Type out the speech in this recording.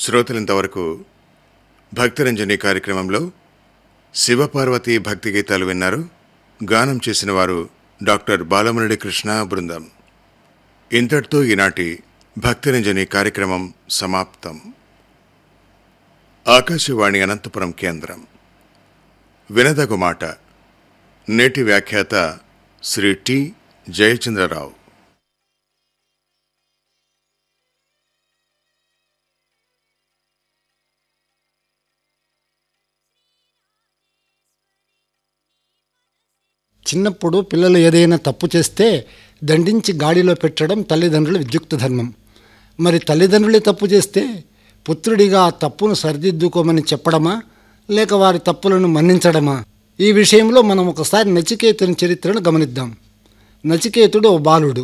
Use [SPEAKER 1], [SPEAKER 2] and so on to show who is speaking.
[SPEAKER 1] శ్రోతలింతవరకు భక్తిరంజని కార్యక్రమంలో శివపార్వతి భక్తి గీతాలు విన్నారు గానం చేసిన వారు డాక్టర్ బాలమురళి కృష్ణ బృందం ఇంతటితో ఈనాటి భక్తిరంజని కార్యక్రమం సమాప్తం ఆకాశవాణి అనంతపురం కేంద్రం వినదగు మాట నేటి వ్యాఖ్యాత శ్రీ టి జయచంద్రరావు
[SPEAKER 2] చిన్నప్పుడు పిల్లలు ఏదైనా తప్పు చేస్తే దండించి గాడిలో పెట్టడం తల్లిదండ్రుల విద్యుక్త ధర్మం మరి తల్లిదండ్రులే తప్పు చేస్తే పుత్రుడిగా ఆ తప్పును సరిదిద్దుకోమని చెప్పడమా లేక వారి తప్పులను మన్నించడమా ఈ విషయంలో మనం ఒకసారి నచికేతుని చరిత్రను గమనిద్దాం నచికేతుడు ఓ బాలుడు